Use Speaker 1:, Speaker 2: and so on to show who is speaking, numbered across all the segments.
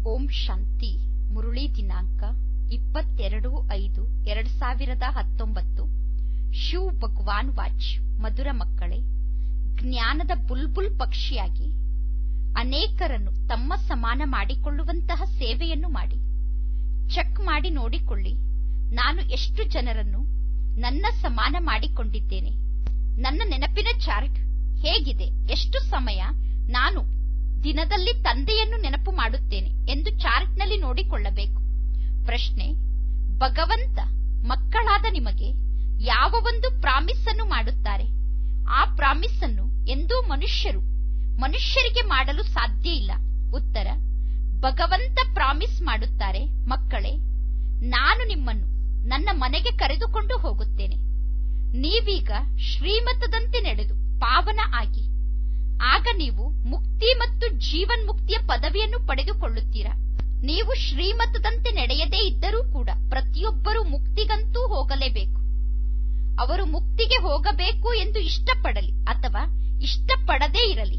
Speaker 1: ಓಂ ಶಾಂತಿ ಮುರುಳಿ ದಿನಾಂಕ ಇಪ್ಪತ್ತೆರಡು ಐದು ಎರಡ್ ಸಾವಿರದ ಹತ್ತೊಂಬತ್ತು ಶಿವ್ ಭಗವಾನ್ ವಾಚ್ ಮಧುರ ಮಕ್ಕಳೇ ಜ್ಞಾನದ ಬುಲ್ಬುಲ್ ಪಕ್ಷಿಯಾಗಿ ಅನೇಕರನ್ನು ತಮ್ಮ ಸಮಾನ ಮಾಡಿಕೊಳ್ಳುವಂತಹ ಸೇವೆಯನ್ನು ಮಾಡಿ ಚೆಕ್ ಮಾಡಿ ನೋಡಿಕೊಳ್ಳಿ ನಾನು ಎಷ್ಟು ಜನರನ್ನು ನನ್ನ ಸಮಾನ ಮಾಡಿಕೊಂಡಿದ್ದೇನೆ ನನ್ನ ನೆನಪಿನ ಚಾರ್ಟ್ ಹೇಗಿದೆ ಎಷ್ಟು ಸಮಯ ನಾನು ದಿನದಲ್ಲಿ ತಂದೆಯನ್ನು ನೆನಪು ಮಾಡುತ್ತೇನೆ ಎಂದು ಚಾರ್ಟ್ನಲ್ಲಿ ನೋಡಿಕೊಳ್ಳಬೇಕು ಪ್ರಶ್ನೆ ಭಗವಂತ ಮಕ್ಕಳಾದ ನಿಮಗೆ ಯಾವ ಒಂದು ಪ್ರಾಮಿಸ್ ಅನ್ನು ಮಾಡುತ್ತಾರೆ ಆ ಪ್ರಾಮಿಸ್ ಅನ್ನು ಎಂದೂ ಮನುಷ್ಯರು ಮನುಷ್ಯರಿಗೆ ಮಾಡಲು ಸಾಧ್ಯ ಇಲ್ಲ ಉತ್ತರ ಭಗವಂತ ಪ್ರಾಮಿಸ್ ಮಾಡುತ್ತಾರೆ ಮಕ್ಕಳೇ ನಾನು ನಿಮ್ಮನ್ನು ನನ್ನ ಮನೆಗೆ ಕರೆದುಕೊಂಡು ಹೋಗುತ್ತೇನೆ ನೀವೀಗ ಶ್ರೀಮತದಂತೆ ನಡೆದು ಪಾವನ ಆಗಿ ಆಗ ನೀವು ಮುಕ್ತಿ ಮತ್ತು ಜೀವನ್ಮುಕ್ತಿಯ ಪದವಿಯನ್ನು ಪಡೆದುಕೊಳ್ಳುತ್ತೀರಾ ನೀವು ಶ್ರೀಮತದಂತೆ ನಡೆಯದೇ ಇದ್ದರೂ ಕೂಡ ಪ್ರತಿಯೊಬ್ಬರೂ ಮುಕ್ತಿಗಂತೂ ಹೋಗಲೇಬೇಕು ಅವರು ಮುಕ್ತಿಗೆ ಹೋಗಬೇಕು ಎಂದು ಇಷ್ಟಪಡಲಿ ಅಥವಾ ಇಷ್ಟಪಡದೇ ಇರಲಿ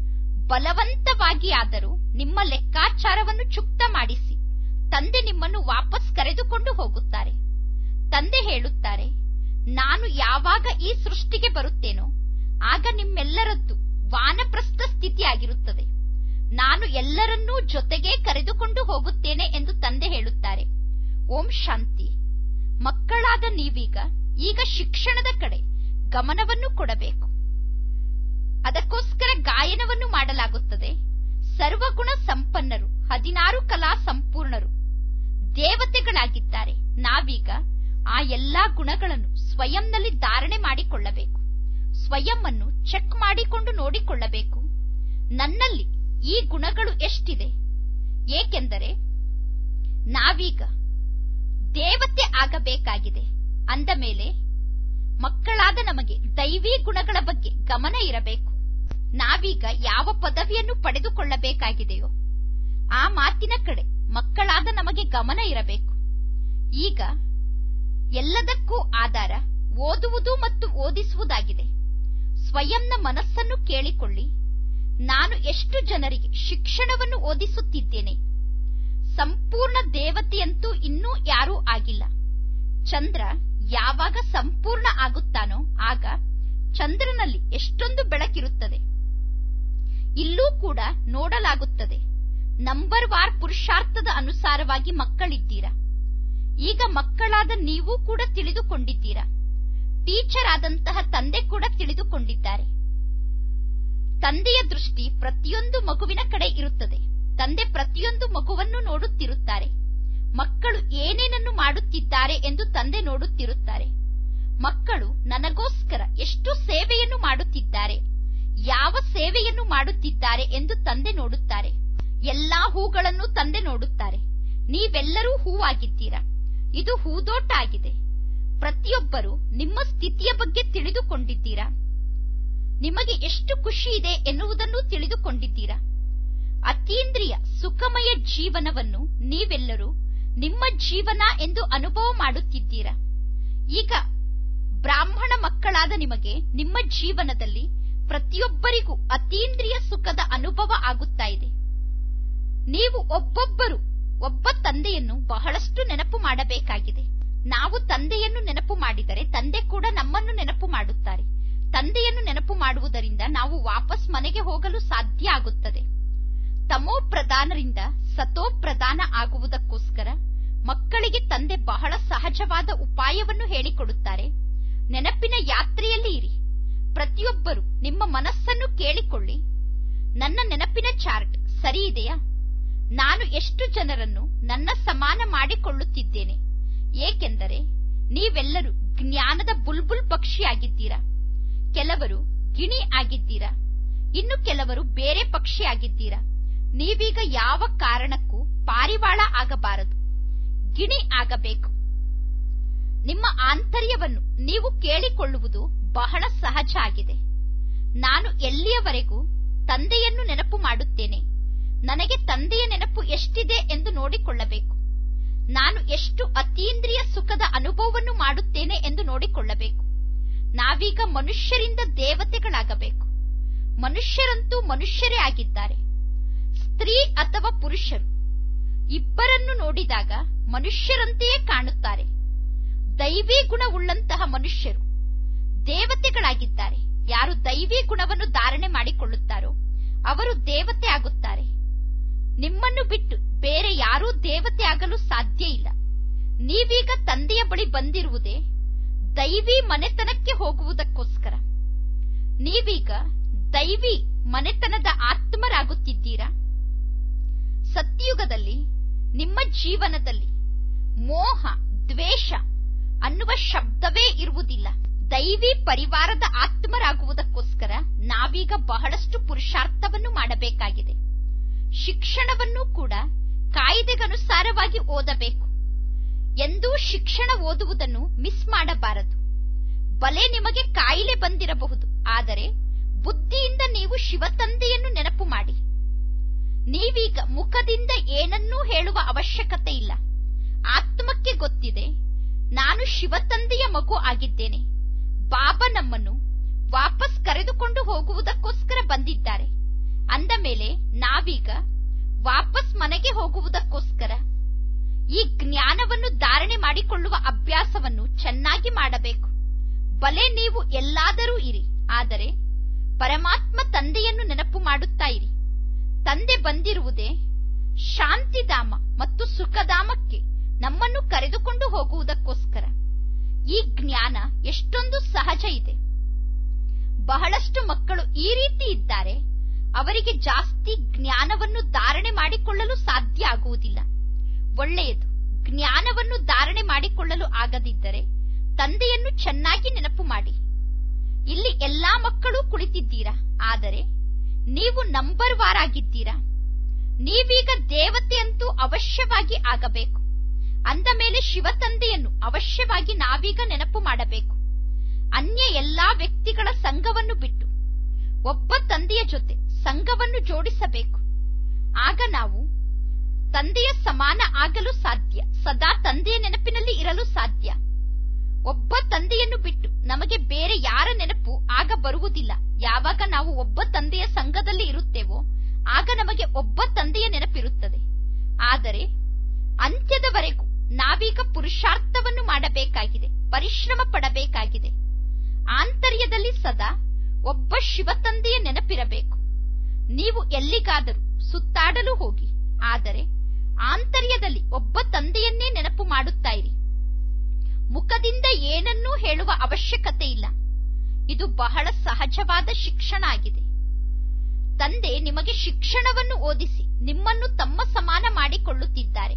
Speaker 1: ಬಲವಂತವಾಗಿ ಆದರೂ ನಿಮ್ಮ ಲೆಕ್ಕಾಚಾರವನ್ನು ಚುಕ್ತ ಮಾಡಿಸಿ ತಂದೆ ನಿಮ್ಮನ್ನು ವಾಪಸ್ ಕರೆದುಕೊಂಡು ಹೋಗುತ್ತಾರೆ ತಂದೆ ಹೇಳುತ್ತಾರೆ ನಾನು ಯಾವಾಗ ಈ ಸೃಷ್ಟಿಗೆ ಬರುತ್ತೇನೋ ಆಗ ನಿಮ್ಮೆಲ್ಲರದ್ದು ವಾನಪ್ರಸ್ಥ ಸ್ಥಿತಿಯಾಗಿರುತ್ತದೆ ನಾನು ಎಲ್ಲರನ್ನೂ ಜೊತೆಗೆ ಕರೆದುಕೊಂಡು ಹೋಗುತ್ತೇನೆ ಎಂದು ತಂದೆ ಹೇಳುತ್ತಾರೆ ಓಂ ಶಾಂತಿ ಮಕ್ಕಳಾದ ನೀವೀಗ ಈಗ ಶಿಕ್ಷಣದ ಕಡೆ ಗಮನವನ್ನು ಕೊಡಬೇಕು ಅದಕ್ಕೋಸ್ಕರ ಗಾಯನವನ್ನು ಮಾಡಲಾಗುತ್ತದೆ ಸರ್ವಗುಣ ಸಂಪನ್ನರು ಹದಿನಾರು ಕಲಾ ಸಂಪೂರ್ಣರು ದೇವತೆಗಳಾಗಿದ್ದಾರೆ ನಾವೀಗ ಆ ಎಲ್ಲಾ ಗುಣಗಳನ್ನು ಸ್ವಯಂನಲ್ಲಿ ಧಾರಣೆ ಮಾಡಿಕೊಳ್ಳಬೇಕು ಸ್ವಯಂ ಅನ್ನು ಚೆಕ್ ಮಾಡಿಕೊಂಡು ನೋಡಿಕೊಳ್ಳಬೇಕು ನನ್ನಲ್ಲಿ ಈ ಗುಣಗಳು ಎಷ್ಟಿದೆ ಏಕೆಂದರೆ ನಾವೀಗ ದೇವತೆ ಆಗಬೇಕಾಗಿದೆ ಅಂದ ಮೇಲೆ ಮಕ್ಕಳಾದ ನಮಗೆ ದೈವಿ ಗುಣಗಳ ಬಗ್ಗೆ ಗಮನ ಇರಬೇಕು ನಾವೀಗ ಯಾವ ಪದವಿಯನ್ನು ಪಡೆದುಕೊಳ್ಳಬೇಕಾಗಿದೆಯೋ ಆ ಮಾತಿನ ಕಡೆ ಮಕ್ಕಳಾದ ನಮಗೆ ಗಮನ ಇರಬೇಕು ಈಗ ಎಲ್ಲದಕ್ಕೂ ಆಧಾರ ಓದುವುದು ಮತ್ತು ಓದಿಸುವುದಾಗಿದೆ ಸ್ವಯಂನ ಮನಸ್ಸನ್ನು ಕೇಳಿಕೊಳ್ಳಿ ನಾನು ಎಷ್ಟು ಜನರಿಗೆ ಶಿಕ್ಷಣವನ್ನು ಓದಿಸುತ್ತಿದ್ದೇನೆ ಸಂಪೂರ್ಣ ದೇವತೆಯಂತೂ ಇನ್ನೂ ಯಾರೂ ಆಗಿಲ್ಲ ಚಂದ್ರ ಯಾವಾಗ ಸಂಪೂರ್ಣ ಆಗುತ್ತಾನೋ ಆಗ ಚಂದ್ರನಲ್ಲಿ ಎಷ್ಟೊಂದು ಬೆಳಕಿರುತ್ತದೆ ಇಲ್ಲೂ ಕೂಡ ನೋಡಲಾಗುತ್ತದೆ ನಂಬರ್ ವಾರ್ ಪುರುಷಾರ್ಥದ ಅನುಸಾರವಾಗಿ ಮಕ್ಕಳಿದ್ದೀರಾ ಈಗ ಮಕ್ಕಳಾದ ನೀವು ಕೂಡ ತಿಳಿದುಕೊಂಡಿದ್ದೀರಾ ಟೀಚರ್ ಆದಂತಹ ತಂದೆ ಕೂಡ ತಿಳಿದುಕೊಂಡಿದ್ದಾರೆ ತಂದೆಯ ದೃಷ್ಟಿ ಪ್ರತಿಯೊಂದು ಮಗುವಿನ ಕಡೆ ಇರುತ್ತದೆ ತಂದೆ ಪ್ರತಿಯೊಂದು ಮಗುವನ್ನು ನೋಡುತ್ತಿರುತ್ತಾರೆ ಮಕ್ಕಳು ಏನೇನನ್ನು ಮಾಡುತ್ತಿದ್ದಾರೆ ಎಂದು ತಂದೆ ನೋಡುತ್ತಿರುತ್ತಾರೆ ಮಕ್ಕಳು ನನಗೋಸ್ಕರ ಎಷ್ಟು ಸೇವೆಯನ್ನು ಮಾಡುತ್ತಿದ್ದಾರೆ ಯಾವ ಸೇವೆಯನ್ನು ಮಾಡುತ್ತಿದ್ದಾರೆ ಎಂದು ತಂದೆ ನೋಡುತ್ತಾರೆ ಎಲ್ಲಾ ಹೂಗಳನ್ನು ತಂದೆ ನೋಡುತ್ತಾರೆ ನೀವೆಲ್ಲರೂ ಹೂವಾಗಿದ್ದೀರಾ ಇದು ಹೂದೋಟ ಆಗಿದೆ ಪ್ರತಿಯೊಬ್ಬರು ನಿಮ್ಮ ಸ್ಥಿತಿಯ ಬಗ್ಗೆ ತಿಳಿದುಕೊಂಡಿದ್ದೀರಾ ನಿಮಗೆ ಎಷ್ಟು ಖುಷಿ ಇದೆ ಎನ್ನುವುದನ್ನು ತಿಳಿದುಕೊಂಡಿದ್ದೀರಾ ಅತೀಂದ್ರಿಯ ಸುಖಮಯ ಜೀವನವನ್ನು ನೀವೆಲ್ಲರೂ ನಿಮ್ಮ ಜೀವನ ಎಂದು ಅನುಭವ ಮಾಡುತ್ತಿದ್ದೀರಾ ಈಗ ಬ್ರಾಹ್ಮಣ ಮಕ್ಕಳಾದ ನಿಮಗೆ ನಿಮ್ಮ ಜೀವನದಲ್ಲಿ ಪ್ರತಿಯೊಬ್ಬರಿಗೂ ಅತೀಂದ್ರಿಯ ಸುಖದ ಅನುಭವ ಆಗುತ್ತಾ ಇದೆ ನೀವು ಒಬ್ಬೊಬ್ಬರು ಒಬ್ಬ ತಂದೆಯನ್ನು ಬಹಳಷ್ಟು ನೆನಪು ಮಾಡಬೇಕಾಗಿದೆ ನಾವು ತಂದೆಯನ್ನು ನೆನಪು ಮಾಡಿದರೆ ತಂದೆ ಕೂಡ ನಮ್ಮನ್ನು ನೆನಪು ಮಾಡುತ್ತಾರೆ ತಂದೆಯನ್ನು ನೆನಪು ಮಾಡುವುದರಿಂದ ನಾವು ವಾಪಸ್ ಮನೆಗೆ ಹೋಗಲು ಸಾಧ್ಯ ಆಗುತ್ತದೆ ತಮೋ ಪ್ರಧಾನರಿಂದ ಸತೋ ಪ್ರಧಾನ ಆಗುವುದಕ್ಕೋಸ್ಕರ ಮಕ್ಕಳಿಗೆ ತಂದೆ ಬಹಳ ಸಹಜವಾದ ಉಪಾಯವನ್ನು ಹೇಳಿಕೊಡುತ್ತಾರೆ ನೆನಪಿನ ಯಾತ್ರೆಯಲ್ಲಿ ಇರಿ ಪ್ರತಿಯೊಬ್ಬರು ನಿಮ್ಮ ಮನಸ್ಸನ್ನು ಕೇಳಿಕೊಳ್ಳಿ ನನ್ನ ನೆನಪಿನ ಚಾರ್ಟ್ ಸರಿ ಇದೆಯಾ ನಾನು ಎಷ್ಟು ಜನರನ್ನು ನನ್ನ ಸಮಾನ ಮಾಡಿಕೊಳ್ಳುತ್ತಿದ್ದೇನೆ ಏಕೆಂದರೆ ನೀವೆಲ್ಲರೂ ಜ್ಞಾನದ ಬುಲ್ಬುಲ್ ಪಕ್ಷಿಯಾಗಿದ್ದೀರಾ ಕೆಲವರು ಗಿಣಿ ಆಗಿದ್ದೀರಾ ಇನ್ನು ಕೆಲವರು ಬೇರೆ ಪಕ್ಷಿ ಆಗಿದ್ದೀರಾ ನೀವೀಗ ಯಾವ ಕಾರಣಕ್ಕೂ ಪಾರಿವಾಳ ಆಗಬಾರದು ಗಿಣಿ ಆಗಬೇಕು ನಿಮ್ಮ ಆಂತರ್ಯವನ್ನು ನೀವು ಕೇಳಿಕೊಳ್ಳುವುದು ಬಹಳ ಸಹಜ ಆಗಿದೆ ನಾನು ಎಲ್ಲಿಯವರೆಗೂ ತಂದೆಯನ್ನು ನೆನಪು ಮಾಡುತ್ತೇನೆ ನನಗೆ ತಂದೆಯ ನೆನಪು ಎಷ್ಟಿದೆ ಎಂದು ನೋಡಿಕೊಳ್ಳಬೇಕು ನಾನು ಎಷ್ಟು ಅತೀಂದ್ರಿಯ ಸುಖದ ಅನುಭವವನ್ನು ಮಾಡುತ್ತೇನೆ ಎಂದು ನೋಡಿಕೊಳ್ಳಬೇಕು ನಾವೀಗ ಮನುಷ್ಯರಿಂದ ದೇವತೆಗಳಾಗಬೇಕು ಮನುಷ್ಯರಂತೂ ಮನುಷ್ಯರೇ ಆಗಿದ್ದಾರೆ ಸ್ತ್ರೀ ಅಥವಾ ಪುರುಷರು ಇಬ್ಬರನ್ನು ನೋಡಿದಾಗ ಮನುಷ್ಯರಂತೆಯೇ ಕಾಣುತ್ತಾರೆ ದೈವಿ ಗುಣವುಳ್ಳಂತಹ ಮನುಷ್ಯರು ದೇವತೆಗಳಾಗಿದ್ದಾರೆ ಯಾರು ದೈವಿ ಗುಣವನ್ನು ಧಾರಣೆ ಮಾಡಿಕೊಳ್ಳುತ್ತಾರೋ ಅವರು ದೇವತೆ ಆಗುತ್ತಾರೆ ನಿಮ್ಮನ್ನು ಬಿಟ್ಟು ಬೇರೆ ಯಾರೂ ದೇವತೆ ಆಗಲು ಸಾಧ್ಯ ಇಲ್ಲ ನೀವೀಗ ತಂದೆಯ ಬಳಿ ಬಂದಿರುವುದೇ ದೈವಿ ಮನೆತನಕ್ಕೆ ಹೋಗುವುದಕ್ಕೋಸ್ಕರ ನೀವೀಗ ದೈವಿ ಮನೆತನದ ಆತ್ಮರಾಗುತ್ತಿದ್ದೀರಾ ಸತ್ಯುಗದಲ್ಲಿ ನಿಮ್ಮ ಜೀವನದಲ್ಲಿ ಮೋಹ ದ್ವೇಷ ಅನ್ನುವ ಶಬ್ದವೇ ಇರುವುದಿಲ್ಲ ದೈವಿ ಪರಿವಾರದ ಆತ್ಮರಾಗುವುದಕ್ಕೋಸ್ಕರ ನಾವೀಗ ಬಹಳಷ್ಟು ಪುರುಷಾರ್ಥವನ್ನು ಮಾಡಬೇಕಾಗಿದೆ ಶಿಕ್ಷಣವನ್ನು ಕೂಡ ಕಾಯ್ದೆಗನುಸಾರವಾಗಿ ಓದಬೇಕು ಎಂದೂ ಶಿಕ್ಷಣ ಓದುವುದನ್ನು ಮಿಸ್ ಮಾಡಬಾರದು ಬಲೆ ನಿಮಗೆ ಕಾಯಿಲೆ ಬಂದಿರಬಹುದು ಆದರೆ ಬುದ್ಧಿಯಿಂದ ನೀವು ಶಿವತಂದೆಯನ್ನು ನೆನಪು ಮಾಡಿ ನೀವೀಗ ಮುಖದಿಂದ ಏನನ್ನೂ ಹೇಳುವ ಅವಶ್ಯಕತೆ ಇಲ್ಲ ಆತ್ಮಕ್ಕೆ ಗೊತ್ತಿದೆ ನಾನು ಶಿವತಂದೆಯ ಮಗು ಆಗಿದ್ದೇನೆ ಬಾಬಾ ನಮ್ಮನ್ನು ವಾಪಸ್ ಕರೆದುಕೊಂಡು ಹೋಗುವುದಕ್ಕೋಸ್ಕರ ಬಂದಿದ್ದಾರೆ ಅಂದ ಮೇಲೆ ನಾವೀಗ ವಾಪಸ್ ಮನೆಗೆ ಹೋಗುವುದಕ್ಕೋಸ್ಕರ ಈ ಜ್ಞಾನವನ್ನು ಧಾರಣೆ ಮಾಡಿಕೊಳ್ಳುವ ಅಭ್ಯಾಸವನ್ನು ಚೆನ್ನಾಗಿ ಮಾಡಬೇಕು ಬಲೆ ನೀವು ಎಲ್ಲಾದರೂ ಇರಿ ಆದರೆ ಪರಮಾತ್ಮ ತಂದೆಯನ್ನು ನೆನಪು ಮಾಡುತ್ತಾ ಇರಿ ತಂದೆ ಬಂದಿರುವುದೇ ಶಾಂತಿಧಾಮ ಮತ್ತು ಸುಖಧಾಮಕ್ಕೆ ನಮ್ಮನ್ನು ಕರೆದುಕೊಂಡು ಹೋಗುವುದಕ್ಕೋಸ್ಕರ ಈ ಜ್ಞಾನ ಎಷ್ಟೊಂದು ಸಹಜ ಇದೆ ಬಹಳಷ್ಟು ಮಕ್ಕಳು ಈ ರೀತಿ ಇದ್ದಾರೆ ಅವರಿಗೆ ಜಾಸ್ತಿ ಜ್ಞಾನವನ್ನು ಧಾರಣೆ ಮಾಡಿಕೊಳ್ಳಲು ಸಾಧ್ಯ ಆಗುವುದಿಲ್ಲ ಒಳ್ಳೆಯದು ಜ್ಞಾನವನ್ನು ಧಾರಣೆ ಮಾಡಿಕೊಳ್ಳಲು ಆಗದಿದ್ದರೆ ತಂದೆಯನ್ನು ಚೆನ್ನಾಗಿ ನೆನಪು ಮಾಡಿ ಇಲ್ಲಿ ಎಲ್ಲಾ ಮಕ್ಕಳು ಕುಳಿತಿದ್ದೀರಾ ಆದರೆ ನೀವು ನಂಬರ್ ವಾರ್ ಆಗಿದ್ದೀರಾ ನೀವೀಗ ದೇವತೆಯಂತೂ ಅವಶ್ಯವಾಗಿ ಆಗಬೇಕು ಅಂದ ಮೇಲೆ ಶಿವತಂದೆಯನ್ನು ಅವಶ್ಯವಾಗಿ ನಾವೀಗ ನೆನಪು ಮಾಡಬೇಕು ಅನ್ಯ ಎಲ್ಲಾ ವ್ಯಕ್ತಿಗಳ ಸಂಘವನ್ನು ಬಿಟ್ಟು ಒಬ್ಬ ತಂದೆಯ ಜೊತೆ ಸಂಘವನ್ನು ಜೋಡಿಸಬೇಕು ಆಗ ನಾವು ತಂದೆಯ ಸಮಾನ ಆಗಲು ಸಾಧ್ಯ ಸದಾ ತಂದೆಯ ನೆನಪಿನಲ್ಲಿ ಇರಲು ಸಾಧ್ಯ ಒಬ್ಬ ತಂದೆಯನ್ನು ಬಿಟ್ಟು ನಮಗೆ ಬೇರೆ ಯಾರ ನೆನಪು ಆಗ ಬರುವುದಿಲ್ಲ ಯಾವಾಗ ನಾವು ಒಬ್ಬ ತಂದೆಯ ಸಂಘದಲ್ಲಿ ಇರುತ್ತೇವೋ ಆಗ ನಮಗೆ ಒಬ್ಬ ತಂದೆಯ ನೆನಪಿರುತ್ತದೆ ಆದರೆ ಅಂತ್ಯದವರೆಗೂ ನಾವೀಗ ಪುರುಷಾರ್ಥವನ್ನು ಮಾಡಬೇಕಾಗಿದೆ ಪರಿಶ್ರಮ ಪಡಬೇಕಾಗಿದೆ ಆಂತರ್ಯದಲ್ಲಿ ಸದಾ ಒಬ್ಬ ಶಿವತಂದೆಯ ನೆನಪಿರಬೇಕು ನೀವು ಎಲ್ಲಿಗಾದರೂ ಸುತ್ತಾಡಲು ಹೋಗಿ ಆದರೆ ಆಂತರ್ಯದಲ್ಲಿ ಒಬ್ಬ ತಂದೆಯನ್ನೇ ನೆನಪು ಮಾಡುತ್ತಾ ಇರಿ ಮುಖದಿಂದ ಏನನ್ನೂ ಹೇಳುವ ಅವಶ್ಯಕತೆ ಇಲ್ಲ ಇದು ಬಹಳ ಸಹಜವಾದ ಶಿಕ್ಷಣ ಆಗಿದೆ ತಂದೆ ನಿಮಗೆ ಶಿಕ್ಷಣವನ್ನು ಓದಿಸಿ ನಿಮ್ಮನ್ನು ತಮ್ಮ ಸಮಾನ ಮಾಡಿಕೊಳ್ಳುತ್ತಿದ್ದಾರೆ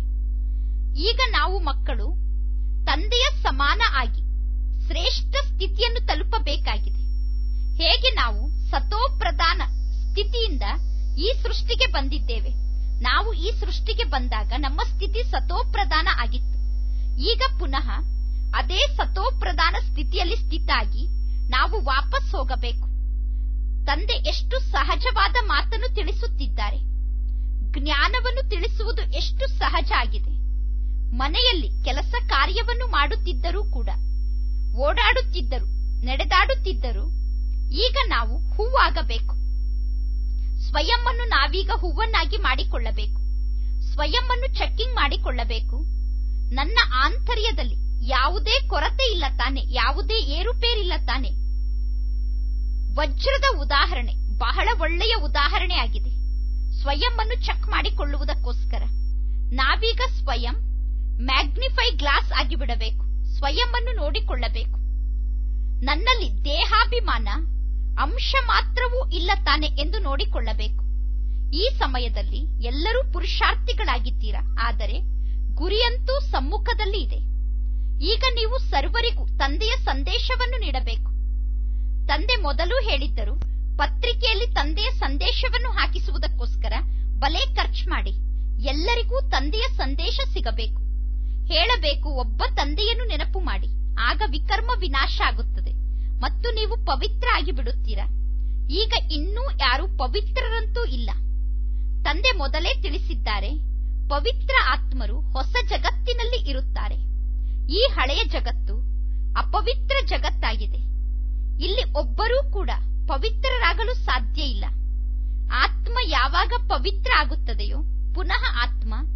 Speaker 1: ಈಗ ನಾವು ಮಕ್ಕಳು ತಂದೆಯ ಸಮಾನ ಆಗಿ ಶ್ರೇಷ್ಠ ಸ್ಥಿತಿಯನ್ನು ತಲುಪಬೇಕಾಗಿದೆ ಹೇಗೆ ನಾವು ಸತೋಪ್ರಧಾನ ಸ್ಥಿತಿಯಿಂದ ಈ ಸೃಷ್ಟಿಗೆ ಬಂದಿದ್ದೇವೆ ನಾವು ಈ ಸೃಷ್ಟಿಗೆ ಬಂದಾಗ ನಮ್ಮ ಸ್ಥಿತಿ ಸತೋಪ್ರಧಾನ ಆಗಿತ್ತು ಈಗ ಪುನಃ ಅದೇ ಸತೋಪ್ರಧಾನ ಸ್ಥಿತಿಯಲ್ಲಿ ಸ್ಥಿತಾಗಿ ನಾವು ವಾಪಸ್ ಹೋಗಬೇಕು ತಂದೆ ಎಷ್ಟು ಸಹಜವಾದ ಮಾತನ್ನು ತಿಳಿಸುತ್ತಿದ್ದಾರೆ ಜ್ಞಾನವನ್ನು ತಿಳಿಸುವುದು ಎಷ್ಟು ಸಹಜ ಆಗಿದೆ ಮನೆಯಲ್ಲಿ ಕೆಲಸ ಕಾರ್ಯವನ್ನು ಮಾಡುತ್ತಿದ್ದರೂ ಕೂಡ ಓಡಾಡುತ್ತಿದ್ದರು ನಡೆದಾಡುತ್ತಿದ್ದರು ಈಗ ನಾವು ಹೂವಾಗಬೇಕು ಸ್ವಯಂವನ್ನು ನಾವೀಗ ಹೂವನ್ನಾಗಿ ಮಾಡಿಕೊಳ್ಳಬೇಕು ಸ್ವಯಂವನ್ನು ಚೆಕ್ಕಿಂಗ್ ಮಾಡಿಕೊಳ್ಳಬೇಕು ನನ್ನ ಆಂತರ್ಯದಲ್ಲಿ ಯಾವುದೇ ಕೊರತೆ ಇಲ್ಲ ತಾನೆ ಯಾವುದೇ ಏರುಪೇರಿಲ್ಲ ತಾನೆ ವಜ್ರದ ಉದಾಹರಣೆ ಬಹಳ ಒಳ್ಳೆಯ ಉದಾಹರಣೆ ಆಗಿದೆ ಸ್ವಯಂವನ್ನು ಚೆಕ್ ಮಾಡಿಕೊಳ್ಳುವುದಕ್ಕೋಸ್ಕರ ನಾವೀಗ ಸ್ವಯಂ ಮ್ಯಾಗ್ನಿಫೈ ಗ್ಲಾಸ್ ಆಗಿಬಿಡಬೇಕು ಸ್ವಯಂವನ್ನು ನೋಡಿಕೊಳ್ಳಬೇಕು ನನ್ನಲ್ಲಿ ದೇಹಾಭಿಮಾನ ಅಂಶ ಮಾತ್ರವೂ ಇಲ್ಲ ತಾನೆ ಎಂದು ನೋಡಿಕೊಳ್ಳಬೇಕು ಈ ಸಮಯದಲ್ಲಿ ಎಲ್ಲರೂ ಪುರುಷಾರ್ಥಿಗಳಾಗಿದ್ದೀರಾ ಆದರೆ ಗುರಿಯಂತೂ ಸಮ್ಮುಖದಲ್ಲಿ ಇದೆ ಈಗ ನೀವು ಸರ್ವರಿಗೂ ತಂದೆಯ ಸಂದೇಶವನ್ನು ನೀಡಬೇಕು ತಂದೆ ಮೊದಲು ಹೇಳಿದ್ದರು ಪತ್ರಿಕೆಯಲ್ಲಿ ತಂದೆಯ ಸಂದೇಶವನ್ನು ಹಾಕಿಸುವುದಕ್ಕೋಸ್ಕರ ಬಲೆ ಖರ್ಚು ಮಾಡಿ ಎಲ್ಲರಿಗೂ ತಂದೆಯ ಸಂದೇಶ ಸಿಗಬೇಕು ಹೇಳಬೇಕು ಒಬ್ಬ ತಂದೆಯನ್ನು ನೆನಪು ಮಾಡಿ ಆಗ ವಿಕರ್ಮ ವಿನಾಶ ಆಗುತ್ತದೆ ಮತ್ತು ನೀವು ಪವಿತ್ರ ಆಗಿ ಬಿಡುತ್ತೀರಾ ಈಗ ಇನ್ನೂ ಯಾರು ಪವಿತ್ರರಂತೂ ಇಲ್ಲ ತಂದೆ ಮೊದಲೇ ತಿಳಿಸಿದ್ದಾರೆ ಪವಿತ್ರ ಆತ್ಮರು ಹೊಸ ಜಗತ್ತಿನಲ್ಲಿ ಇರುತ್ತಾರೆ ಈ ಹಳೆಯ ಜಗತ್ತು ಅಪವಿತ್ರ ಜಗತ್ತಾಗಿದೆ ಇಲ್ಲಿ ಒಬ್ಬರೂ ಕೂಡ ಪವಿತ್ರರಾಗಲು ಸಾಧ್ಯ ಇಲ್ಲ ಆತ್ಮ ಯಾವಾಗ ಪವಿತ್ರ ಆಗುತ್ತದೆಯೋ ಪುನಃ ಆತ್ಮ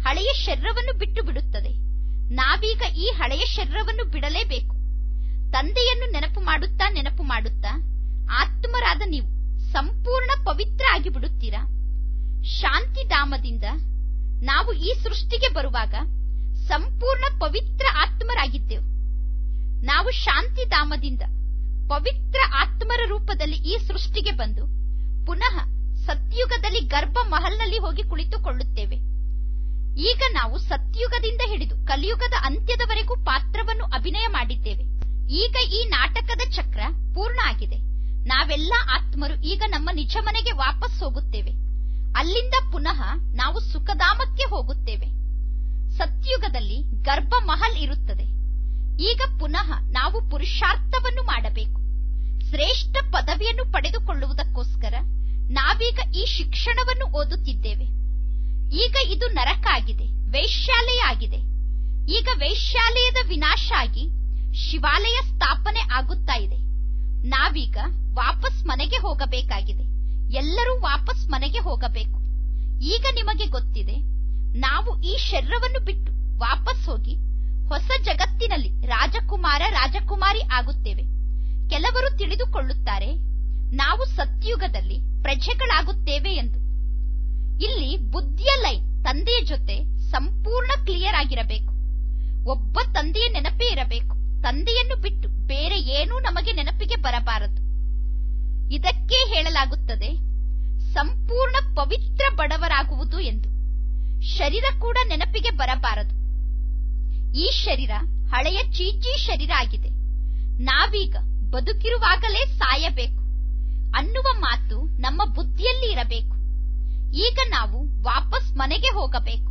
Speaker 1: ಹಳೆಯ ಶರೀರವನ್ನು ಬಿಟ್ಟು ಬಿಡುತ್ತದೆ ನಾವೀಗ ಈ ಹಳೆಯ ಶರೀರವನ್ನು ಬಿಡಲೇಬೇಕು ತಂದೆಯನ್ನು ನೆನಪು ಮಾಡುತ್ತಾ ನೆನಪು ಮಾಡುತ್ತಾ ಆತ್ಮರಾದ ನೀವು ಸಂಪೂರ್ಣ ಪವಿತ್ರ ಆಗಿ ಬಿಡುತ್ತೀರಾ ಶಾಂತಿಧಾಮದಿಂದ ನಾವು ಈ ಸೃಷ್ಟಿಗೆ ಬರುವಾಗ ಸಂಪೂರ್ಣ ಪವಿತ್ರ ಆತ್ಮರಾಗಿದ್ದೆವು ನಾವು ಶಾಂತಿಧಾಮದಿಂದ ಪವಿತ್ರ ಆತ್ಮರ ರೂಪದಲ್ಲಿ ಈ ಸೃಷ್ಟಿಗೆ ಬಂದು ಪುನಃ ಸತ್ಯುಗದಲ್ಲಿ ಗರ್ಭ ಮಹಲ್ನಲ್ಲಿ ಹೋಗಿ ಕುಳಿತುಕೊಳ್ಳುತ್ತೇವೆ ಈಗ ನಾವು ಸತ್ಯುಗದಿಂದ ಹಿಡಿದು ಕಲಿಯುಗದ ಅಂತ್ಯದವರೆಗೂ ಪಾತ್ರವನ್ನು ಅಭಿನಯ ಮಾಡಿದ್ದೇವೆ ಈಗ ಈ ನಾಟಕದ ಚಕ್ರ ಪೂರ್ಣ ಆಗಿದೆ ನಾವೆಲ್ಲ ಆತ್ಮರು ಈಗ ನಮ್ಮ ನಿಜ ಮನೆಗೆ ವಾಪಸ್ ಹೋಗುತ್ತೇವೆ ಅಲ್ಲಿಂದ ಪುನಃ ನಾವು ಸುಖಧಾಮಕ್ಕೆ ಹೋಗುತ್ತೇವೆ ಸತ್ಯುಗದಲ್ಲಿ ಗರ್ಭ ಮಹಲ್ ಇರುತ್ತದೆ ಈಗ ಪುನಃ ನಾವು ಪುರುಷಾರ್ಥವನ್ನು ಮಾಡಬೇಕು ಶ್ರೇಷ್ಠ ಪದವಿಯನ್ನು ಪಡೆದುಕೊಳ್ಳುವುದಕ್ಕೋಸ್ಕರ ನಾವೀಗ ಈ ಶಿಕ್ಷಣವನ್ನು ಓದುತ್ತಿದ್ದೇವೆ ಈಗ ಇದು ನರಕ ಆಗಿದೆ ವೈಶ್ಯಾಲಯ ಆಗಿದೆ ಈಗ ವೈಶ್ಯಾಲಯದ ವಿನಾಶ ಆಗಿ ಶಿವಾಲಯ ಸ್ಥಾಪನೆ ಆಗುತ್ತಾ ಇದೆ ನಾವೀಗ ವಾಪಸ್ ಮನೆಗೆ ಹೋಗಬೇಕಾಗಿದೆ ಎಲ್ಲರೂ ವಾಪಸ್ ಮನೆಗೆ ಹೋಗಬೇಕು ಈಗ ನಿಮಗೆ ಗೊತ್ತಿದೆ ನಾವು ಈ ಶರೀರವನ್ನು ಬಿಟ್ಟು ವಾಪಸ್ ಹೋಗಿ ಹೊಸ ಜಗತ್ತಿನಲ್ಲಿ ರಾಜಕುಮಾರ ರಾಜಕುಮಾರಿ ಆಗುತ್ತೇವೆ ಕೆಲವರು ತಿಳಿದುಕೊಳ್ಳುತ್ತಾರೆ ನಾವು ಸತ್ಯುಗದಲ್ಲಿ ಪ್ರಜೆಗಳಾಗುತ್ತೇವೆ ಎಂದು ಇಲ್ಲಿ ಬುದ್ಧಿಯ ಲೈನ್ ತಂದೆಯ ಜೊತೆ ಸಂಪೂರ್ಣ ಕ್ಲಿಯರ್ ಆಗಿರಬೇಕು ಒಬ್ಬ ತಂದೆಯ ನೆನಪೇ ಇರಬೇಕು ತಂದೆಯನ್ನು ಬಿಟ್ಟು ಬೇರೆ ಏನೂ ನಮಗೆ ನೆನಪಿಗೆ ಬರಬಾರದು ಇದಕ್ಕೆ ಹೇಳಲಾಗುತ್ತದೆ ಸಂಪೂರ್ಣ ಪವಿತ್ರ ಬಡವರಾಗುವುದು ಎಂದು ಶರೀರ ಕೂಡ ನೆನಪಿಗೆ ಬರಬಾರದು ಈ ಶರೀರ ಹಳೆಯ ಚೀಚಿ ಶರೀರ ಆಗಿದೆ ನಾವೀಗ ಬದುಕಿರುವಾಗಲೇ ಸಾಯಬೇಕು ಅನ್ನುವ ಮಾತು ನಮ್ಮ ಬುದ್ಧಿಯಲ್ಲಿ ಇರಬೇಕು ಈಗ ನಾವು ವಾಪಸ್ ಮನೆಗೆ ಹೋಗಬೇಕು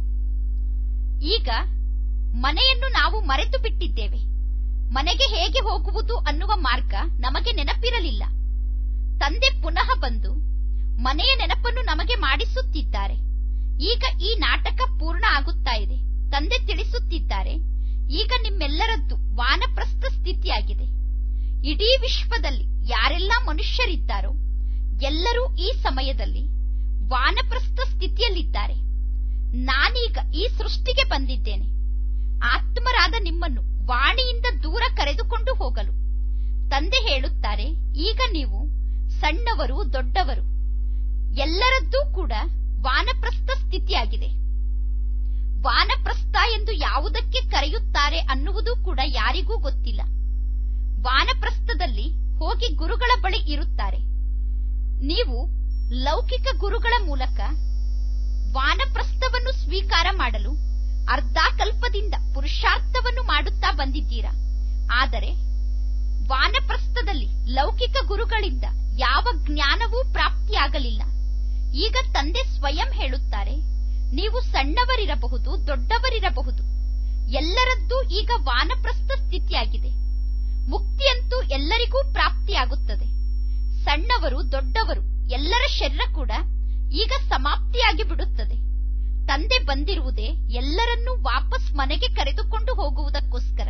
Speaker 1: ಈಗ ಮನೆಯನ್ನು ನಾವು ಮರೆತು ಬಿಟ್ಟಿದ್ದೇವೆ ಮನೆಗೆ ಹೇಗೆ ಹೋಗುವುದು ಅನ್ನುವ ಮಾರ್ಗ ನಮಗೆ ನೆನಪಿರಲಿಲ್ಲ ತಂದೆ ಪುನಃ ಬಂದು ಮನೆಯ ನೆನಪನ್ನು ನಮಗೆ ಮಾಡಿಸುತ್ತಿದ್ದಾರೆ ಈಗ ಈ ನಾಟಕ ಪೂರ್ಣ ಆಗುತ್ತಾ ಇದೆ ತಂದೆ ತಿಳಿಸುತ್ತಿದ್ದಾರೆ ಈಗ ನಿಮ್ಮೆಲ್ಲರದ್ದು ವಾನಪ್ರಸ್ಥ ಸ್ಥಿತಿಯಾಗಿದೆ ಇಡೀ ವಿಶ್ವದಲ್ಲಿ ಯಾರೆಲ್ಲ ಮನುಷ್ಯರಿದ್ದಾರೋ ಎಲ್ಲರೂ ಈ ಸಮಯದಲ್ಲಿ ವಾನಪ್ರಸ್ಥ ಸ್ಥಿತಿಯಲ್ಲಿದ್ದಾರೆ ನಾನೀಗ ಈ ಸೃಷ್ಟಿಗೆ ಬಂದಿದ್ದೇನೆ ಆತ್ಮರಾದ ನಿಮ್ಮನ್ನು ವಾಣಿಯಿಂದ ದೂರ ಕರೆದುಕೊಂಡು ಹೋಗಲು ತಂದೆ ಹೇಳುತ್ತಾರೆ ಈಗ ನೀವು ಸಣ್ಣವರು ದೊಡ್ಡವರು ಎಲ್ಲರದ್ದೂ ಕೂಡ ವಾನಪ್ರಸ್ಥ ಸ್ಥಿತಿಯಾಗಿದೆ ವಾನಪ್ರಸ್ಥ ಎಂದು ಯಾವುದಕ್ಕೆ ಕರೆಯುತ್ತಾರೆ ಅನ್ನುವುದು ಕೂಡ ಯಾರಿಗೂ ಗೊತ್ತಿಲ್ಲ ವಾನಪ್ರಸ್ಥದಲ್ಲಿ ಹೋಗಿ ಗುರುಗಳ ಬಳಿ ಇರುತ್ತಾರೆ ನೀವು ಲೌಕಿಕ ಗುರುಗಳ ಮೂಲಕ ವಾನಪ್ರಸ್ಥವನ್ನು ಸ್ವೀಕಾರ ಮಾಡಲು ಅರ್ಧಾಕಲ್ಪದಿಂದ ಪುರುಷಾರ್ಥವನ್ನು ಮಾಡುತ್ತಾ ಬಂದಿದ್ದೀರಾ ಆದರೆ ವಾನಪ್ರಸ್ಥದಲ್ಲಿ ಲೌಕಿಕ ಗುರುಗಳಿಂದ ಯಾವ ಜ್ಞಾನವೂ ಪ್ರಾಪ್ತಿಯಾಗಲಿಲ್ಲ ಈಗ ತಂದೆ ಸ್ವಯಂ ಹೇಳುತ್ತಾರೆ ನೀವು ಸಣ್ಣವರಿರಬಹುದು ದೊಡ್ಡವರಿರಬಹುದು ಎಲ್ಲರದ್ದೂ ಈಗ ವಾನಪ್ರಸ್ಥ ಸ್ಥಿತಿಯಾಗಿದೆ ಮುಕ್ತಿಯಂತೂ ಎಲ್ಲರಿಗೂ ಪ್ರಾಪ್ತಿಯಾಗುತ್ತದೆ ಸಣ್ಣವರು ದೊಡ್ಡವರು ಎಲ್ಲರ ಶರೀರ ಕೂಡ ಈಗ ಸಮಾಪ್ತಿಯಾಗಿ ಬಿಡುತ್ತದೆ ತಂದೆ ಬಂದಿರುವುದೇ ಎಲ್ಲರನ್ನೂ ವಾಪಸ್ ಮನೆಗೆ ಕರೆದುಕೊಂಡು ಹೋಗುವುದಕ್ಕೋಸ್ಕರ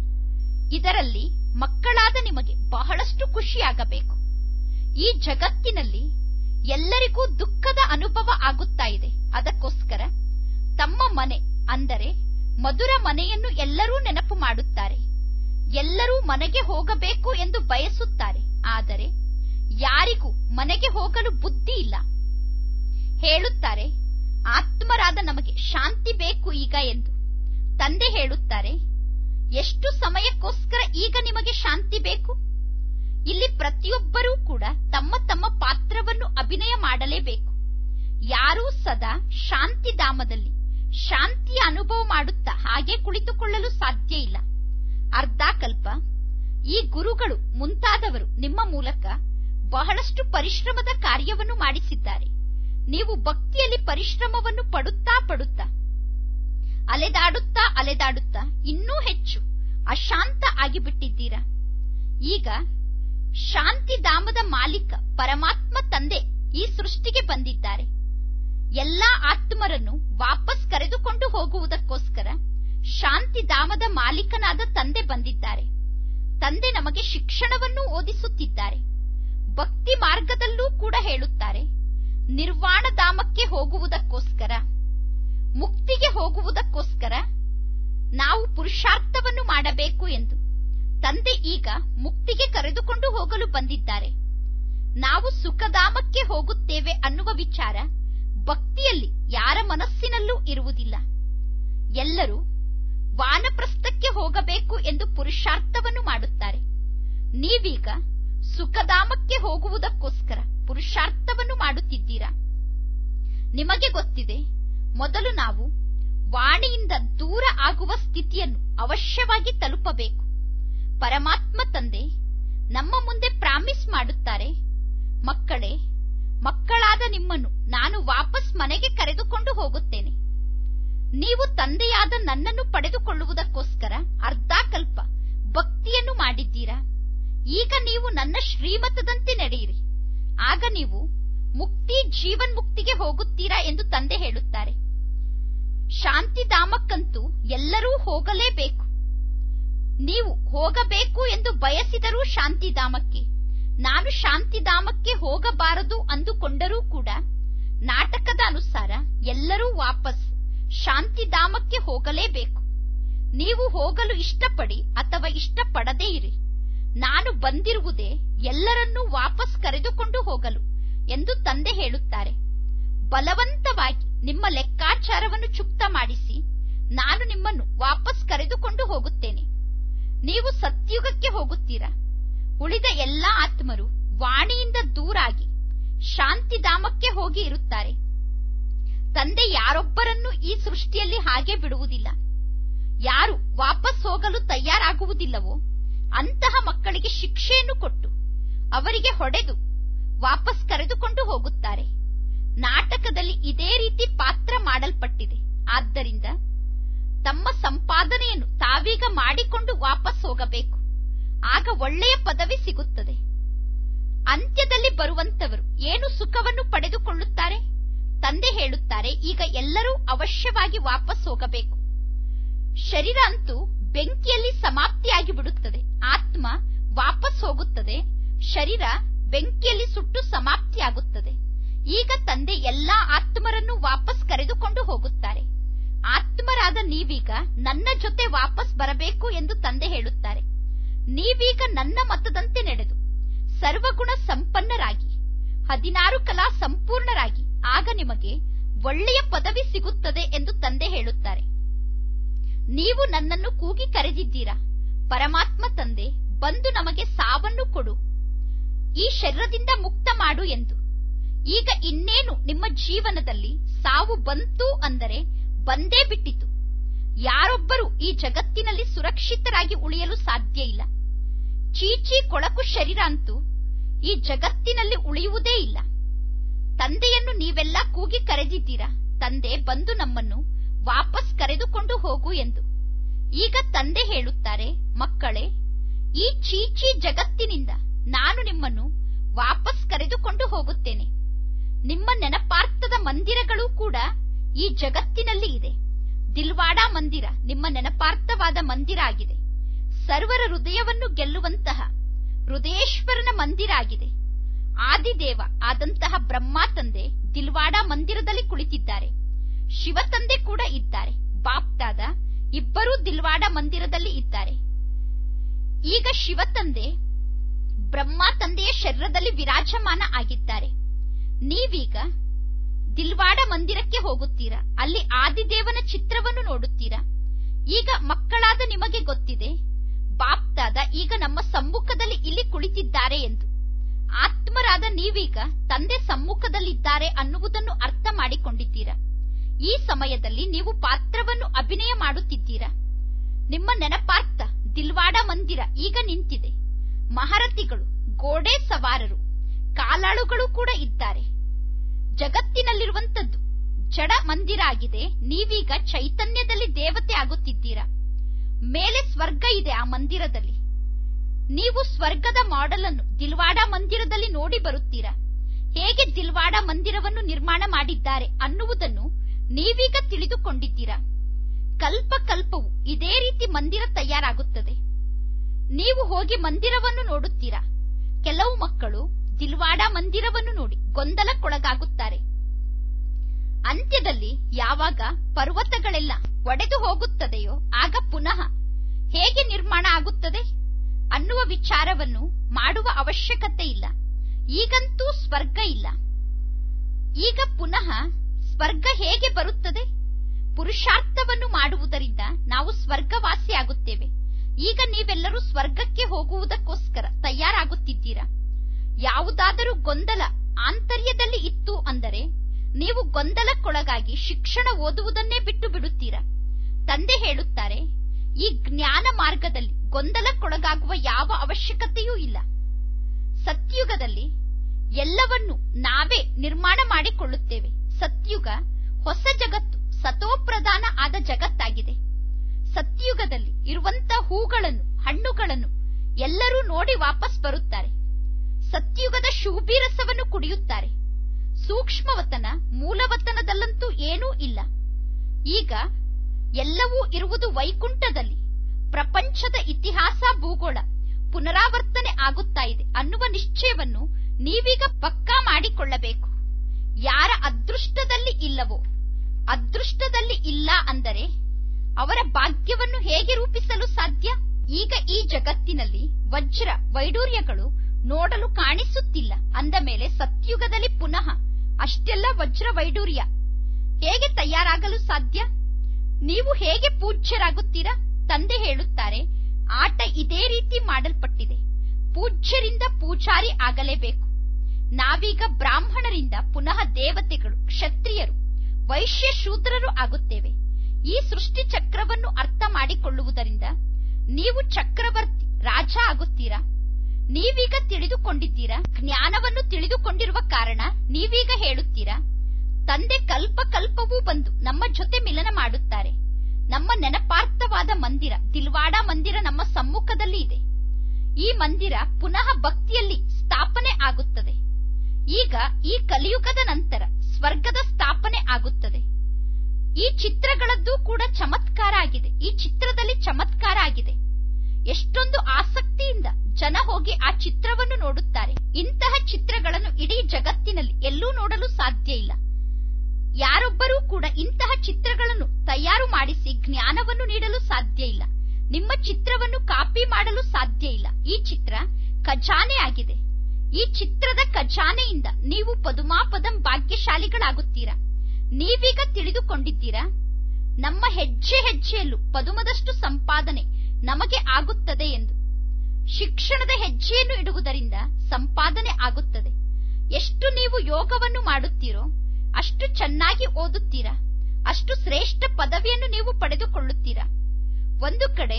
Speaker 1: ಇದರಲ್ಲಿ ಮಕ್ಕಳಾದ ನಿಮಗೆ ಬಹಳಷ್ಟು ಖುಷಿಯಾಗಬೇಕು ಈ ಜಗತ್ತಿನಲ್ಲಿ ಎಲ್ಲರಿಗೂ ದುಃಖದ ಅನುಭವ ಆಗುತ್ತಾ ಇದೆ ಅದಕ್ಕೋಸ್ಕರ ತಮ್ಮ ಮನೆ ಅಂದರೆ ಮಧುರ ಮನೆಯನ್ನು ಎಲ್ಲರೂ ನೆನಪು ಮಾಡುತ್ತಾರೆ ಎಲ್ಲರೂ ಮನೆಗೆ ಹೋಗಬೇಕು ಎಂದು ಬಯಸುತ್ತಾರೆ ಆದರೆ ಯಾರಿಗೂ ಮನೆಗೆ ಹೋಗಲು ಬುದ್ಧಿ ಇಲ್ಲ ಹೇಳುತ್ತಾರೆ ಆತ್ಮರಾದ ನಮಗೆ ಶಾಂತಿ ಬೇಕು ಈಗ ಎಂದು ತಂದೆ ಹೇಳುತ್ತಾರೆ ಎಷ್ಟು ಸಮಯಕ್ಕೋಸ್ಕರ ಈಗ ನಿಮಗೆ ಶಾಂತಿ ಬೇಕು ಇಲ್ಲಿ ಪ್ರತಿಯೊಬ್ಬರೂ ಕೂಡ ತಮ್ಮ ತಮ್ಮ ಪಾತ್ರವನ್ನು ಅಭಿನಯ ಮಾಡಲೇಬೇಕು ಯಾರೂ ಸದಾ ಶಾಂತಿಧಾಮದಲ್ಲಿ ಶಾಂತಿಯ ಅನುಭವ ಮಾಡುತ್ತಾ ಹಾಗೆ ಕುಳಿತುಕೊಳ್ಳಲು ಸಾಧ್ಯ ಇಲ್ಲ ಅರ್ಧಾಕಲ್ಪ ಈ ಗುರುಗಳು ಮುಂತಾದವರು ನಿಮ್ಮ ಮೂಲಕ ಬಹಳಷ್ಟು ಪರಿಶ್ರಮದ ಕಾರ್ಯವನ್ನು ಮಾಡಿಸಿದ್ದಾರೆ ನೀವು ಭಕ್ತಿಯಲ್ಲಿ ಪರಿಶ್ರಮವನ್ನು ಪಡುತ್ತಾ ಪಡುತ್ತಾ ಅಲೆದಾಡುತ್ತಾ ಅಲೆದಾಡುತ್ತಾ ಇನ್ನೂ ಹೆಚ್ಚು ಅಶಾಂತ ಆಗಿಬಿಟ್ಟಿದ್ದೀರಾ ಈಗ ಶಾಂತಿಧಾಮದ ಮಾಲೀಕ ಪರಮಾತ್ಮ ತಂದೆ ಈ ಸೃಷ್ಟಿಗೆ ಬಂದಿದ್ದಾರೆ ಎಲ್ಲಾ ಆತ್ಮರನ್ನು ವಾಪಸ್ ಕರೆದುಕೊಂಡು ಹೋಗುವುದಕ್ಕೋಸ್ಕರ ಶಾಂತಿಧಾಮದ ಮಾಲೀಕನಾದ ತಂದೆ ಬಂದಿದ್ದಾರೆ ತಂದೆ ನಮಗೆ ಶಿಕ್ಷಣವನ್ನು ಓದಿಸುತ್ತಿದ್ದಾರೆ ಭಕ್ತಿ ಮಾರ್ಗದಲ್ಲೂ ಕೂಡ ಹೇಳುತ್ತಾರೆ ನಿರ್ವಾಣ ಧಾಮಕ್ಕೆ ಹೋಗುವುದಕ್ಕೋಸ್ಕರ ಮುಕ್ತಿಗೆ ಹೋಗುವುದಕ್ಕೋಸ್ಕರ ನಾವು ಪುರುಷಾರ್ಥವನ್ನು ಮಾಡಬೇಕು ಎಂದು ತಂದೆ ಈಗ ಮುಕ್ತಿಗೆ ಕರೆದುಕೊಂಡು ಹೋಗಲು ಬಂದಿದ್ದಾರೆ ನಾವು ಸುಖಧಾಮಕ್ಕೆ ಹೋಗುತ್ತೇವೆ ಅನ್ನುವ ವಿಚಾರ ಭಕ್ತಿಯಲ್ಲಿ ಯಾರ ಮನಸ್ಸಿನಲ್ಲೂ ಇರುವುದಿಲ್ಲ ಎಲ್ಲರೂ ವಾನಪ್ರಸ್ಥಕ್ಕೆ ಹೋಗಬೇಕು ಎಂದು ಪುರುಷಾರ್ಥವನ್ನು ಮಾಡುತ್ತಾರೆ ನೀವೀಗ ಸುಖಧಾಮಕ್ಕೆ ಹೋಗುವುದಕ್ಕೋಸ್ಕರ ಪುರುಷಾರ್ಥವನ್ನು ಮಾಡುತ್ತಿದ್ದೀರಾ ನಿಮಗೆ ಗೊತ್ತಿದೆ ಮೊದಲು ನಾವು ವಾಣಿಯಿಂದ ದೂರ ಆಗುವ ಸ್ಥಿತಿಯನ್ನು ಅವಶ್ಯವಾಗಿ ತಲುಪಬೇಕು ಪರಮಾತ್ಮ ತಂದೆ ನಮ್ಮ ಮುಂದೆ ಪ್ರಾಮಿಸ್ ಮಾಡುತ್ತಾರೆ ಮಕ್ಕಳೇ ಮಕ್ಕಳಾದ ನಿಮ್ಮನ್ನು ನಾನು ವಾಪಸ್ ಮನೆಗೆ ಕರೆದುಕೊಂಡು ಹೋಗುತ್ತೇನೆ ನೀವು ತಂದೆಯಾದ ನನ್ನನ್ನು ಪಡೆದುಕೊಳ್ಳುವುದಕ್ಕೋಸ್ಕರ ಅರ್ಧಾಕಲ್ಪ ಭಕ್ತಿಯನ್ನು ಮಾಡಿದ್ದೀರಾ ಈಗ ನೀವು ನನ್ನ ಶ್ರೀಮತದಂತೆ ನಡೆಯಿರಿ ಆಗ ನೀವು ಮುಕ್ತಿ ಜೀವನ್ ಮುಕ್ತಿಗೆ ಹೋಗುತ್ತೀರಾ ಎಂದು ತಂದೆ ಹೇಳುತ್ತಾರೆ ಶಾಂತಿಧಾಮಕ್ಕಂತೂ ಎಲ್ಲರೂ ಹೋಗಲೇಬೇಕು ನೀವು ಹೋಗಬೇಕು ಎಂದು ಬಯಸಿದರೂ ಶಾಂತಿಧಾಮಕ್ಕೆ ನಾನು ಶಾಂತಿಧಾಮಕ್ಕೆ ಹೋಗಬಾರದು ಅಂದುಕೊಂಡರೂ ಕೂಡ ನಾಟಕದ ಅನುಸಾರ ಎಲ್ಲರೂ ವಾಪಸ್ ಶಾಂತಿಧಾಮಕ್ಕೆ ಹೋಗಲೇಬೇಕು ನೀವು ಹೋಗಲು ಇಷ್ಟಪಡಿ ಅಥವಾ ಇಷ್ಟಪಡದೇ ಇರಿ ನಾನು ಬಂದಿರುವುದೇ ಎಲ್ಲರನ್ನೂ ವಾಪಸ್ ಕರೆದುಕೊಂಡು ಹೋಗಲು ಎಂದು ತಂದೆ ಹೇಳುತ್ತಾರೆ ಬಲವಂತವಾಗಿ ನಿಮ್ಮ ಲೆಕ್ಕಾಚಾರವನ್ನು ಚುಕ್ತ ಮಾಡಿಸಿ ನಾನು ನಿಮ್ಮನ್ನು ವಾಪಸ್ ಕರೆದುಕೊಂಡು ಹೋಗುತ್ತೇನೆ ನೀವು ಸತ್ಯುಗಕ್ಕೆ ಹೋಗುತ್ತೀರಾ ಉಳಿದ ಎಲ್ಲಾ ಆತ್ಮರು ವಾಣಿಯಿಂದ ದೂರಾಗಿ ಶಾಂತಿಧಾಮಕ್ಕೆ ಹೋಗಿ ಇರುತ್ತಾರೆ ತಂದೆ ಯಾರೊಬ್ಬರನ್ನೂ ಈ ಸೃಷ್ಟಿಯಲ್ಲಿ ಹಾಗೆ ಬಿಡುವುದಿಲ್ಲ ಯಾರು ವಾಪಸ್ ಹೋಗಲು ತಯಾರಾಗುವುದಿಲ್ಲವೋ ಅಂತಹ ಮಕ್ಕಳಿಗೆ ಶಿಕ್ಷೆಯನ್ನು ಕೊಟ್ಟು ಅವರಿಗೆ ಹೊಡೆದು ವಾಪಸ್ ಕರೆದುಕೊಂಡು ಹೋಗುತ್ತಾರೆ ನಾಟಕದಲ್ಲಿ ಇದೇ ರೀತಿ ಪಾತ್ರ ಮಾಡಲ್ಪಟ್ಟಿದೆ ಆದ್ದರಿಂದ ತಮ್ಮ ಸಂಪಾದನೆಯನ್ನು ತಾವೀಗ ಮಾಡಿಕೊಂಡು ವಾಪಸ್ ಹೋಗಬೇಕು ಆಗ ಒಳ್ಳೆಯ ಪದವಿ ಸಿಗುತ್ತದೆ ಅಂತ್ಯದಲ್ಲಿ ಬರುವಂತವರು ಏನು ಸುಖವನ್ನು ಪಡೆದುಕೊಳ್ಳುತ್ತಾರೆ ತಂದೆ ಹೇಳುತ್ತಾರೆ ಈಗ ಎಲ್ಲರೂ ಅವಶ್ಯವಾಗಿ ವಾಪಸ್ ಹೋಗಬೇಕು ಶರೀರ ಅಂತೂ ಬೆಂಕಿಯಲ್ಲಿ ಸಮಾಪ್ತಿಯಾಗಿ ಬಿಡುತ್ತದೆ ಆತ್ಮ ವಾಪಸ್ ಹೋಗುತ್ತದೆ ಶರೀರ ಬೆಂಕಿಯಲ್ಲಿ ಸುಟ್ಟು ಸಮಾಪ್ತಿಯಾಗುತ್ತದೆ ಈಗ ತಂದೆ ಎಲ್ಲಾ ಆತ್ಮರನ್ನು ವಾಪಸ್ ಕರೆದುಕೊಂಡು ಹೋಗುತ್ತಾರೆ ಆತ್ಮರಾದ ನೀವೀಗ ನನ್ನ ಜೊತೆ ವಾಪಸ್ ಬರಬೇಕು ಎಂದು ತಂದೆ ಹೇಳುತ್ತಾರೆ ನೀವೀಗ ನನ್ನ ಮತದಂತೆ ನಡೆದು ಸರ್ವಗುಣ ಸಂಪನ್ನರಾಗಿ ಹದಿನಾರು ಕಲಾ ಸಂಪೂರ್ಣರಾಗಿ ಆಗ ನಿಮಗೆ ಒಳ್ಳೆಯ ಪದವಿ ಸಿಗುತ್ತದೆ ಎಂದು ತಂದೆ ಹೇಳುತ್ತಾರೆ ನೀವು ನನ್ನನ್ನು ಕೂಗಿ ಕರೆದಿದ್ದೀರಾ ಪರಮಾತ್ಮ ತಂದೆ ಬಂದು ನಮಗೆ ಸಾವನ್ನು ಕೊಡು ಈ ಶರೀರದಿಂದ ಮುಕ್ತ ಮಾಡು ಎಂದು ಈಗ ಇನ್ನೇನು ನಿಮ್ಮ ಜೀವನದಲ್ಲಿ ಸಾವು ಬಂತು ಅಂದರೆ ಬಂದೇ ಬಿಟ್ಟಿತು ಯಾರೊಬ್ಬರು ಈ ಜಗತ್ತಿನಲ್ಲಿ ಸುರಕ್ಷಿತರಾಗಿ ಉಳಿಯಲು ಸಾಧ್ಯ ಇಲ್ಲ ಚೀಚಿ ಕೊಳಕು ಶರೀರ ಅಂತೂ ಈ ಜಗತ್ತಿನಲ್ಲಿ ಉಳಿಯುವುದೇ ಇಲ್ಲ ತಂದೆಯನ್ನು ನೀವೆಲ್ಲ ಕೂಗಿ ಕರೆದಿದ್ದೀರಾ ತಂದೆ ಬಂದು ನಮ್ಮನ್ನು ವಾಪಸ್ ಕರೆದುಕೊಂಡು ಹೋಗು ಎಂದು ಈಗ ತಂದೆ ಹೇಳುತ್ತಾರೆ ಮಕ್ಕಳೇ ಈ ಚೀಚಿ ಜಗತ್ತಿನಿಂದ ನಾನು ನಿಮ್ಮನ್ನು ವಾಪಸ್ ಕರೆದುಕೊಂಡು ಹೋಗುತ್ತೇನೆ ನಿಮ್ಮ ನೆನಪಾರ್ಥದ ಮಂದಿರಗಳು ಕೂಡ ಈ ಜಗತ್ತಿನಲ್ಲಿ ಇದೆ ದಿಲ್ವಾಡ ಮಂದಿರ ನಿಮ್ಮ ನೆನಪಾರ್ಥವಾದ ಮಂದಿರ ಆಗಿದೆ ಸರ್ವರ ಹೃದಯವನ್ನು ಗೆಲ್ಲುವಂತಹ ಹೃದಯೇಶ್ವರನ ಮಂದಿರ ಆಗಿದೆ ಆದಿದೇವ ಆದಂತಹ ಬ್ರಹ್ಮ ತಂದೆ ದಿಲ್ವಾಡ ಮಂದಿರದಲ್ಲಿ ಕುಳಿತಿದ್ದಾರೆ ಶಿವ ತಂದೆ ಕೂಡ ಇದ್ದಾರೆ ಬಾಪ್ದಾದ ಇಬ್ಬರೂ ದಿಲ್ವಾಡ ಮಂದಿರದಲ್ಲಿ ಇದ್ದಾರೆ ಈಗ ಶಿವ ತಂದೆ ಬ್ರಹ್ಮ ತಂದೆಯ ಶರೀರದಲ್ಲಿ ವಿರಾಜಮಾನ ಆಗಿದ್ದಾರೆ ನೀವೀಗ ದಿಲ್ವಾಡ ಮಂದಿರಕ್ಕೆ ಹೋಗುತ್ತೀರಾ ಅಲ್ಲಿ ಆದಿದೇವನ ಚಿತ್ರವನ್ನು ನೋಡುತ್ತೀರಾ ಈಗ ಮಕ್ಕಳಾದ ನಿಮಗೆ ಗೊತ್ತಿದೆ ಬಾಪ್ದಾದ ಈಗ ನಮ್ಮ ಸಮ್ಮುಖದಲ್ಲಿ ಇಲ್ಲಿ ಕುಳಿತಿದ್ದಾರೆ ಎಂದು ಆತ್ಮರಾದ ನೀವೀಗ ತಂದೆ ಸಮ್ಮುಖದಲ್ಲಿದ್ದಾರೆ ಅನ್ನುವುದನ್ನು ಅರ್ಥ ಮಾಡಿಕೊಂಡಿದ್ದೀರಾ ಈ ಸಮಯದಲ್ಲಿ ನೀವು ಪಾತ್ರವನ್ನು ಅಭಿನಯ ಮಾಡುತ್ತಿದ್ದೀರಾ ನಿಮ್ಮ ನೆನಪಾರ್ಥ ದಿಲ್ವಾಡ ಮಂದಿರ ಈಗ ನಿಂತಿದೆ ಮಹಾರಥಿಗಳು ಗೋಡೆ ಸವಾರರು ಕಾಲಾಳುಗಳು ಕೂಡ ಇದ್ದಾರೆ ಜಗತ್ತಿನಲ್ಲಿರುವಂತದ್ದು ಜಡ ಮಂದಿರ ಆಗಿದೆ ನೀವೀಗ ಚೈತನ್ಯದಲ್ಲಿ ದೇವತೆ ಆಗುತ್ತಿದ್ದೀರಾ ಮೇಲೆ ಸ್ವರ್ಗ ಇದೆ ಆ ಮಂದಿರದಲ್ಲಿ ನೀವು ಸ್ವರ್ಗದ ಮಾಡೆಲ್ ಅನ್ನು ದಿಲ್ವಾಡ ಮಂದಿರದಲ್ಲಿ ನೋಡಿ ಬರುತ್ತೀರಾ ಹೇಗೆ ದಿಲ್ವಾಡ ಮಂದಿರವನ್ನು ನಿರ್ಮಾಣ ಮಾಡಿದ್ದಾರೆ ಅನ್ನುವುದನ್ನು ನೀವೀಗ ತಿಳಿದುಕೊಂಡಿದ್ದೀರಾ ಕಲ್ಪ ಕಲ್ಪವು ಇದೇ ರೀತಿ ಮಂದಿರ ತಯಾರಾಗುತ್ತದೆ ನೀವು ಹೋಗಿ ಮಂದಿರವನ್ನು ನೋಡುತ್ತೀರಾ ಕೆಲವು ಮಕ್ಕಳು ದಿಲ್ವಾಡ ಮಂದಿರವನ್ನು ನೋಡಿ ಗೊಂದಲಕ್ಕೊಳಗಾಗುತ್ತಾರೆ ಅಂತ್ಯದಲ್ಲಿ ಯಾವಾಗ ಪರ್ವತಗಳೆಲ್ಲ ಒಡೆದು ಹೋಗುತ್ತದೆಯೋ ಆಗ ಪುನಃ ಹೇಗೆ ನಿರ್ಮಾಣ ಆಗುತ್ತದೆ ಅನ್ನುವ ವಿಚಾರವನ್ನು ಮಾಡುವ ಅವಶ್ಯಕತೆ ಇಲ್ಲ ಈಗಂತೂ ಸ್ವರ್ಗ ಇಲ್ಲ ಈಗ ಪುನಃ ಸ್ವರ್ಗ ಹೇಗೆ ಬರುತ್ತದೆ ಪುರುಷಾರ್ಥವನ್ನು ಮಾಡುವುದರಿಂದ ನಾವು ಸ್ವರ್ಗವಾಸಿಯಾಗುತ್ತೇವೆ ಈಗ ನೀವೆಲ್ಲರೂ ಸ್ವರ್ಗಕ್ಕೆ ಹೋಗುವುದಕ್ಕೋಸ್ಕರ ತಯಾರಾಗುತ್ತಿದ್ದೀರಾ ಯಾವುದಾದರೂ ಗೊಂದಲ ಆಂತರ್ಯದಲ್ಲಿ ಇತ್ತು ಅಂದರೆ ನೀವು ಗೊಂದಲಕ್ಕೊಳಗಾಗಿ ಶಿಕ್ಷಣ ಓದುವುದನ್ನೇ ಬಿಟ್ಟು ಬಿಡುತ್ತೀರಾ ತಂದೆ ಹೇಳುತ್ತಾರೆ ಈ ಜ್ಞಾನ ಮಾರ್ಗದಲ್ಲಿ ಗೊಂದಲಕ್ಕೊಳಗಾಗುವ ಯಾವ ಅವಶ್ಯಕತೆಯೂ ಇಲ್ಲ ಸತ್ಯುಗದಲ್ಲಿ ಎಲ್ಲವನ್ನು ನಾವೇ ನಿರ್ಮಾಣ ಮಾಡಿಕೊಳ್ಳುತ್ತೇವೆ ಸತ್ಯುಗ ಹೊಸ ಜಗತ್ತು ಸತೋಪ್ರಧಾನ ಆದ ಜಗತ್ತಾಗಿದೆ ಸತ್ಯುಗದಲ್ಲಿ ಇರುವಂತ ಹೂಗಳನ್ನು ಹಣ್ಣುಗಳನ್ನು ಎಲ್ಲರೂ ನೋಡಿ ವಾಪಸ್ ಬರುತ್ತಾರೆ ಸತ್ಯುಗದ ಶೂಭಿರಸವನ್ನು ಕುಡಿಯುತ್ತಾರೆ ಸೂಕ್ಷ್ಮವತನ ಮೂಲವತನದಲ್ಲಂತೂ ಏನೂ ಇಲ್ಲ ಈಗ ಎಲ್ಲವೂ ಇರುವುದು ವೈಕುಂಠದಲ್ಲಿ ಪ್ರಪಂಚದ ಇತಿಹಾಸ ಭೂಗೋಳ ಪುನರಾವರ್ತನೆ ಆಗುತ್ತಾ ಇದೆ ಅನ್ನುವ ನಿಶ್ಚಯವನ್ನು ನೀವೀಗ ಪಕ್ಕಾ ಮಾಡಿಕೊಳ್ಳಬೇಕು ಯಾರ ಅದೃಷ್ಟದಲ್ಲಿ ಇಲ್ಲವೋ ಅದೃಷ್ಟದಲ್ಲಿ ಇಲ್ಲ ಅಂದರೆ ಅವರ ಭಾಗ್ಯವನ್ನು ಹೇಗೆ ರೂಪಿಸಲು ಸಾಧ್ಯ ಈಗ ಈ ಜಗತ್ತಿನಲ್ಲಿ ವಜ್ರ ವೈಡೂರ್ಯಗಳು ನೋಡಲು ಕಾಣಿಸುತ್ತಿಲ್ಲ ಅಂದ ಮೇಲೆ ಸತ್ಯುಗದಲ್ಲಿ ಪುನಃ ಅಷ್ಟೆಲ್ಲ ವಜ್ರ ವೈಡೂರ್ಯ ಹೇಗೆ ತಯಾರಾಗಲು ಸಾಧ್ಯ ನೀವು ಹೇಗೆ ಪೂಜ್ಯರಾಗುತ್ತೀರಾ ತಂದೆ ಹೇಳುತ್ತಾರೆ ಆಟ ಇದೇ ರೀತಿ ಮಾಡಲ್ಪಟ್ಟಿದೆ ಪೂಜ್ಯರಿಂದ ಪೂಜಾರಿ ಆಗಲೇಬೇಕು ನಾವೀಗ ಬ್ರಾಹ್ಮಣರಿಂದ ಪುನಃ ದೇವತೆಗಳು ಕ್ಷತ್ರಿಯರು ವೈಶ್ಯ ಶೂದ್ರರು ಆಗುತ್ತೇವೆ ಈ ಸೃಷ್ಟಿ ಚಕ್ರವನ್ನು ಅರ್ಥ ಮಾಡಿಕೊಳ್ಳುವುದರಿಂದ ನೀವು ಚಕ್ರವರ್ತಿ ರಾಜ ಆಗುತ್ತೀರಾ ನೀವೀಗ ತಿಳಿದುಕೊಂಡಿದ್ದೀರಾ ಜ್ಞಾನವನ್ನು ತಿಳಿದುಕೊಂಡಿರುವ ಕಾರಣ ನೀವೀಗ ಹೇಳುತ್ತೀರಾ ತಂದೆ ಕಲ್ಪ ಕಲ್ಪವೂ ಬಂದು ನಮ್ಮ ಜೊತೆ ಮಿಲನ ಮಾಡುತ್ತಾರೆ ನಮ್ಮ ನೆನಪಾರ್ಥವಾದ ಮಂದಿರ ದಿಲ್ವಾಡ ಮಂದಿರ ನಮ್ಮ ಸಮ್ಮುಖದಲ್ಲಿ ಇದೆ ಈ ಮಂದಿರ ಪುನಃ ಭಕ್ತಿಯಲ್ಲಿ ಸ್ಥಾಪನೆ ಆಗುತ್ತದೆ ಈಗ ಈ ಕಲಿಯುಗದ ನಂತರ ಸ್ವರ್ಗದ ಸ್ಥಾಪನೆ ಆಗುತ್ತದೆ ಈ ಚಿತ್ರಗಳದ್ದು ಕೂಡ ಚಮತ್ಕಾರ ಆಗಿದೆ ಈ ಚಿತ್ರದಲ್ಲಿ ಚಮತ್ಕಾರ ಆಗಿದೆ ಎಷ್ಟೊಂದು ಆಸಕ್ತಿಯಿಂದ ಜನ ಹೋಗಿ ಆ ಚಿತ್ರವನ್ನು ನೋಡುತ್ತಾರೆ ಇಂತಹ ಚಿತ್ರಗಳನ್ನು ಇಡೀ ಜಗತ್ತಿನಲ್ಲಿ ಎಲ್ಲೂ ನೋಡಲು ಸಾಧ್ಯ ಇಲ್ಲ ಯಾರೊಬ್ಬರೂ ಕೂಡ ಇಂತಹ ಚಿತ್ರಗಳನ್ನು ತಯಾರು ಮಾಡಿಸಿ ಜ್ಞಾನವನ್ನು ನೀಡಲು ಸಾಧ್ಯ ಇಲ್ಲ ನಿಮ್ಮ ಚಿತ್ರವನ್ನು ಕಾಪಿ ಮಾಡಲು ಸಾಧ್ಯ ಇಲ್ಲ ಈ ಚಿತ್ರ ಖಜಾನೆ ಆಗಿದೆ ಈ ಚಿತ್ರದ ಖಜಾನೆಯಿಂದ ನೀವು ಪದುಮಾಪದಂ ಭಾಗ್ಯಶಾಲಿಗಳಾಗುತ್ತೀರಾ ನೀವೀಗ ತಿಳಿದುಕೊಂಡಿದ್ದೀರಾ ನಮ್ಮ ಹೆಜ್ಜೆ ಹೆಜ್ಜೆಯಲ್ಲೂ ಪದುಮದಷ್ಟು ಸಂಪಾದನೆ ನಮಗೆ ಆಗುತ್ತದೆ ಎಂದು ಶಿಕ್ಷಣದ ಹೆಜ್ಜೆಯನ್ನು ಇಡುವುದರಿಂದ ಸಂಪಾದನೆ ಆಗುತ್ತದೆ ಎಷ್ಟು ನೀವು ಯೋಗವನ್ನು ಮಾಡುತ್ತೀರೋ ಅಷ್ಟು ಚೆನ್ನಾಗಿ ಓದುತ್ತೀರಾ ಅಷ್ಟು ಶ್ರೇಷ್ಠ ಪದವಿಯನ್ನು ನೀವು ಪಡೆದುಕೊಳ್ಳುತ್ತೀರಾ ಒಂದು ಕಡೆ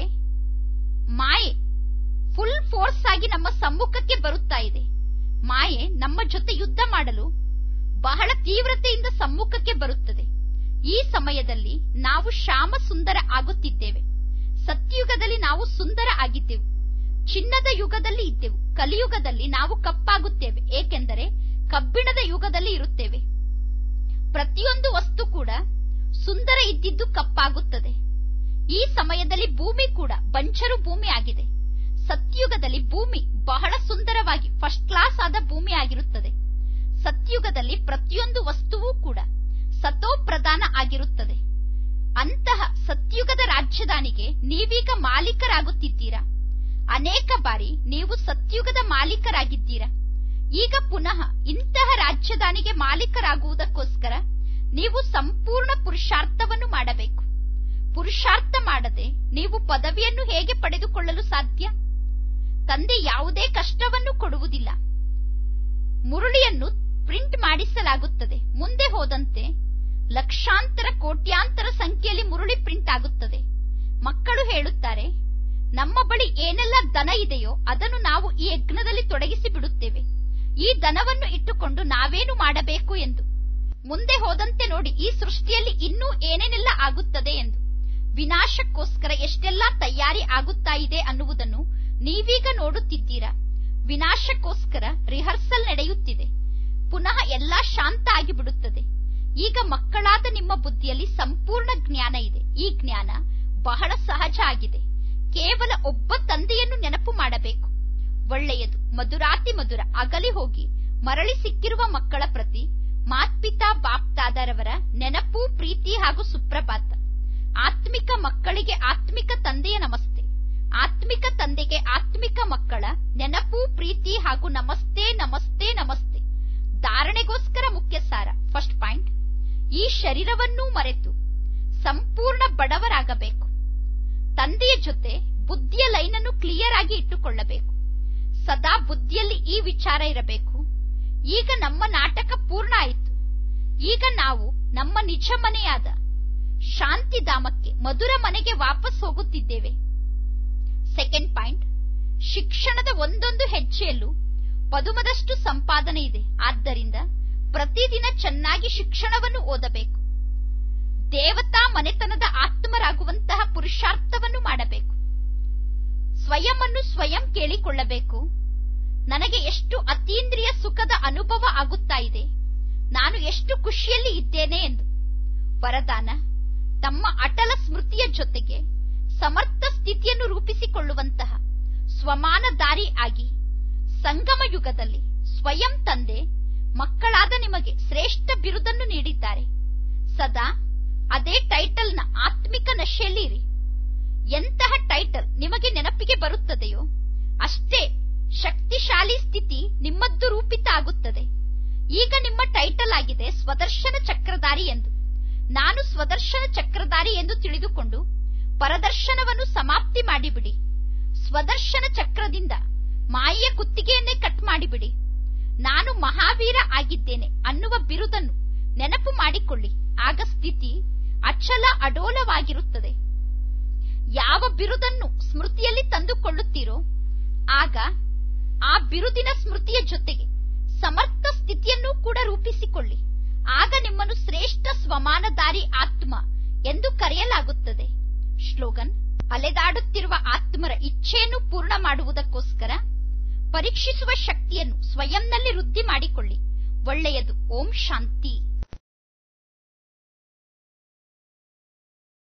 Speaker 1: ಮಾಯೆ ಫುಲ್ ಫೋರ್ಸ್ ಆಗಿ ನಮ್ಮ ಸಮ್ಮುಖಕ್ಕೆ ಬರುತ್ತಾ ಇದೆ ಮಾಯೆ ನಮ್ಮ ಜೊತೆ ಯುದ್ಧ ಮಾಡಲು ಬಹಳ ತೀವ್ರತೆಯಿಂದ ಸಮ್ಮುಖಕ್ಕೆ ಬರುತ್ತದೆ ಈ ಸಮಯದಲ್ಲಿ ನಾವು ಶ್ಯಾಮ ಸುಂದರ ಆಗುತ್ತಿದ್ದೇವೆ ಸತ್ಯುಗದಲ್ಲಿ ನಾವು ಸುಂದರ ಆಗಿದ್ದೆವು ಚಿನ್ನದ ಯುಗದಲ್ಲಿ ಇದ್ದೆವು ಕಲಿಯುಗದಲ್ಲಿ ನಾವು ಕಪ್ಪಾಗುತ್ತೇವೆ ಏಕೆಂದರೆ ಕಬ್ಬಿಣದ ಯುಗದಲ್ಲಿ ಇರುತ್ತೇವೆ ಪ್ರತಿಯೊಂದು ವಸ್ತು ಕೂಡ ಸುಂದರ ಇದ್ದಿದ್ದು ಕಪ್ಪಾಗುತ್ತದೆ ಈ ಸಮಯದಲ್ಲಿ ಭೂಮಿ ಕೂಡ ಬಂಚರು ಭೂಮಿ ಆಗಿದೆ ಸತ್ಯುಗದಲ್ಲಿ ಭೂಮಿ ಬಹಳ ಸುಂದರವಾಗಿ ಫಸ್ಟ್ ಕ್ಲಾಸ್ ಆದ ಭೂಮಿ ಆಗಿರುತ್ತದೆ ಸತ್ಯುಗದಲ್ಲಿ ಪ್ರತಿಯೊಂದು ವಸ್ತುವೂ ಕೂಡ ಸತೋ ಪ್ರಧಾನ ಆಗಿರುತ್ತದೆ ಅಂತಹ ಸತ್ಯುಗದ ರಾಜಧಾನಿಗೆ ನೀವೀಗ ಮಾಲೀಕರಾಗುತ್ತಿದ್ದೀರಾ ಅನೇಕ ಬಾರಿ ನೀವು ಸತ್ಯುಗದ ಮಾಲೀಕರಾಗಿದ್ದೀರಾ ಈಗ ಪುನಃ ಇಂತಹ ರಾಜಧಾನಿಗೆ ಮಾಲೀಕರಾಗುವುದಕ್ಕೋಸ್ಕರ ನೀವು ಸಂಪೂರ್ಣ ಪುರುಷಾರ್ಥವನ್ನು ಮಾಡಬೇಕು ಪುರುಷಾರ್ಥ ಮಾಡದೆ ನೀವು ಪದವಿಯನ್ನು ಹೇಗೆ ಪಡೆದುಕೊಳ್ಳಲು ಸಾಧ್ಯ ತಂದೆ ಯಾವುದೇ ಕಷ್ಟವನ್ನು ಕೊಡುವುದಿಲ್ಲ ಮುರುಳಿಯನ್ನು ಪ್ರಿಂಟ್ ಮಾಡಿಸಲಾಗುತ್ತದೆ ಮುಂದೆ ಹೋದಂತೆ ಲಕ್ಷಾಂತರ ಕೋಟ್ಯಾಂತರ ಸಂಖ್ಯೆಯಲ್ಲಿ ಮುರುಳಿ ಪ್ರಿಂಟ್ ಆಗುತ್ತದೆ ಮಕ್ಕಳು ಹೇಳುತ್ತಾರೆ ನಮ್ಮ ಬಳಿ ಏನೆಲ್ಲ ದನ ಇದೆಯೋ ಅದನ್ನು ನಾವು ಈ ಯಜ್ಞದಲ್ಲಿ ತೊಡಗಿಸಿ ಬಿಡುತ್ತೇವೆ ಈ ದನವನ್ನು ಇಟ್ಟುಕೊಂಡು ನಾವೇನು ಮಾಡಬೇಕು ಎಂದು ಮುಂದೆ ಹೋದಂತೆ ನೋಡಿ ಈ ಸೃಷ್ಟಿಯಲ್ಲಿ ಇನ್ನೂ ಏನೇನೆಲ್ಲ ಆಗುತ್ತದೆ ಎಂದು ವಿನಾಶಕ್ಕೋಸ್ಕರ ಎಷ್ಟೆಲ್ಲಾ ತಯಾರಿ ಆಗುತ್ತಾ ಇದೆ ಅನ್ನುವುದನ್ನು ನೀವೀಗ ನೋಡುತ್ತಿದ್ದೀರಾ ವಿನಾಶಕ್ಕೋಸ್ಕರ ರಿಹರ್ಸಲ್ ನಡೆಯುತ್ತಿದೆ ಪುನಃ ಎಲ್ಲಾ ಶಾಂತ ಆಗಿಬಿಡುತ್ತದೆ ಈಗ ಮಕ್ಕಳಾದ ನಿಮ್ಮ ಬುದ್ಧಿಯಲ್ಲಿ ಸಂಪೂರ್ಣ ಜ್ಞಾನ ಇದೆ ಈ ಜ್ಞಾನ ಬಹಳ ಸಹಜ ಆಗಿದೆ ಕೇವಲ ಒಬ್ಬ ತಂದೆಯನ್ನು ನೆನಪು ಮಾಡಬೇಕು ಒಳ್ಳೆಯದು ಮಧುರಾತಿ ಮಧುರ ಅಗಲಿ ಹೋಗಿ ಮರಳಿ ಸಿಕ್ಕಿರುವ ಮಕ್ಕಳ ಪ್ರತಿ ಮಾತ್ಪಿತಾ ಬಾಪ್ತಾದರವರ ನೆನಪು ಪ್ರೀತಿ ಹಾಗೂ ಸುಪ್ರಭಾತ ಆತ್ಮಿಕ ಮಕ್ಕಳಿಗೆ ಆತ್ಮಿಕ ತಂದೆಯ ನಮಸ್ತೆ ಆತ್ಮಿಕ ತಂದೆಗೆ ಆತ್ಮಿಕ ಮಕ್ಕಳ ನೆನಪು ಪ್ರೀತಿ ಹಾಗೂ ನಮಸ್ತೆ ನಮಸ್ತೆ ನಮಸ್ತೆ ಧಾರಣೆಗೋಸ್ಕರ ಮುಖ್ಯ ಸಾರ ಫಸ್ಟ್ ಪಾಯಿಂಟ್ ಈ ಶರೀರವನ್ನೂ ಮರೆತು ಸಂಪೂರ್ಣ ಬಡವರಾಗಬೇಕು ತಂದೆಯ ಜೊತೆ ಬುದ್ಧಿಯ ಲೈನನ್ನು ಕ್ಲಿಯರ್ ಆಗಿ ಇಟ್ಟುಕೊಳ್ಳಬೇಕು ಸದಾ ಬುದ್ಧಿಯಲ್ಲಿ ಈ ವಿಚಾರ ಇರಬೇಕು ಈಗ ನಮ್ಮ ನಾಟಕ ಪೂರ್ಣ ಆಯಿತು ಈಗ ನಾವು ನಮ್ಮ ನಿಜ ಮನೆಯಾದ ಶಾಂತಿಧಾಮಕ್ಕೆ ಮಧುರ ಮನೆಗೆ ವಾಪಸ್ ಹೋಗುತ್ತಿದ್ದೇವೆ ಸೆಕೆಂಡ್ ಪಾಯಿಂಟ್ ಶಿಕ್ಷಣದ ಒಂದೊಂದು ಹೆಜ್ಜೆಯಲ್ಲೂ ಪದುಮದಷ್ಟು ಸಂಪಾದನೆ ಇದೆ ಆದ್ದರಿಂದ ಪ್ರತಿದಿನ ಚೆನ್ನಾಗಿ ಶಿಕ್ಷಣವನ್ನು ಓದಬೇಕು ದೇವತಾ ಮನೆತನದ ಆತ್ಮರಾಗುವಂತಹ ಪುರುಷಾರ್ಥವನ್ನು ಮಾಡಬೇಕು ಸ್ವಯಂ ಅನ್ನು ಸ್ವಯಂ ಕೇಳಿಕೊಳ್ಳಬೇಕು ನನಗೆ ಎಷ್ಟು ಅತೀಂದ್ರಿಯ ಸುಖದ ಅನುಭವ ಆಗುತ್ತಾ ಇದೆ ನಾನು ಎಷ್ಟು ಖುಷಿಯಲ್ಲಿ ಇದ್ದೇನೆ ಎಂದು ವರದಾನ ತಮ್ಮ ಅಟಲ ಸ್ಮೃತಿಯ ಜೊತೆಗೆ ಸಮರ್ಥ ಸ್ಥಿತಿಯನ್ನು ರೂಪಿಸಿಕೊಳ್ಳುವಂತಹ ಸ್ವಮಾನ ದಾರಿ ಆಗಿ ಸಂಗಮ ಯುಗದಲ್ಲಿ ಸ್ವಯಂ ತಂದೆ ಮಕ್ಕಳಾದ ನಿಮಗೆ ಶ್ರೇಷ್ಠ ಬಿರುದನ್ನು ನೀಡಿದ್ದಾರೆ ಸದಾ ಅದೇ ಟೈಟಲ್ನ ಆತ್ಮಿಕ ನಶೆಯಲ್ಲಿ ಇರಿ ಎಂತಹ ಟೈಟಲ್ ನಿಮಗೆ ನೆನಪಿಗೆ ಬರುತ್ತದೆಯೋ ಅಷ್ಟೇ ಶಕ್ತಿಶಾಲಿ ಸ್ಥಿತಿ ನಿಮ್ಮದ್ದು ರೂಪಿತ ಆಗುತ್ತದೆ ಈಗ ನಿಮ್ಮ ಟೈಟಲ್ ಆಗಿದೆ ಸ್ವದರ್ಶನ ಚಕ್ರಧಾರಿ ಎಂದು ನಾನು ಸ್ವದರ್ಶನ ಚಕ್ರಧಾರಿ ಎಂದು ತಿಳಿದುಕೊಂಡು ಪರದರ್ಶನವನ್ನು ಸಮಾಪ್ತಿ ಮಾಡಿಬಿಡಿ ಸ್ವದರ್ಶನ ಚಕ್ರದಿಂದ ಮಾಯೆಯ ಕುತ್ತಿಗೆಯನ್ನೇ ಕಟ್ ಮಾಡಿಬಿಡಿ ನಾನು ಮಹಾವೀರ ಆಗಿದ್ದೇನೆ ಅನ್ನುವ ಬಿರುದನ್ನು ನೆನಪು ಮಾಡಿಕೊಳ್ಳಿ ಆಗ ಸ್ಥಿತಿ ಅಚಲ ಅಡೋಲವಾಗಿರುತ್ತದೆ ಯಾವ ಬಿರುದನ್ನು ಸ್ಮೃತಿಯಲ್ಲಿ ತಂದುಕೊಳ್ಳುತ್ತೀರೋ ಆಗ ಆ ಬಿರುದಿನ ಸ್ಮೃತಿಯ ಜೊತೆಗೆ ಸಮರ್ಥ ಸ್ಥಿತಿಯನ್ನೂ ಕೂಡ ರೂಪಿಸಿಕೊಳ್ಳಿ ಆಗ ನಿಮ್ಮನ್ನು ಶ್ರೇಷ್ಠ ಸ್ವಮಾನದಾರಿ ಆತ್ಮ ಎಂದು ಕರೆಯಲಾಗುತ್ತದೆ ಶ್ಲೋಗನ್ ಅಲೆದಾಡುತ್ತಿರುವ ಆತ್ಮರ ಇಚ್ಛೆಯನ್ನು ಪೂರ್ಣ ಮಾಡುವುದಕ್ಕೋಸ್ಕರ ಪರೀಕ್ಷಿಸುವ ಶಕ್ತಿಯನ್ನು ಸ್ವಯಂನಲ್ಲಿ ವೃದ್ಧಿ ಮಾಡಿಕೊಳ್ಳಿ ಒಳ್ಳೆಯದು ಓಂ ಶಾಂತಿ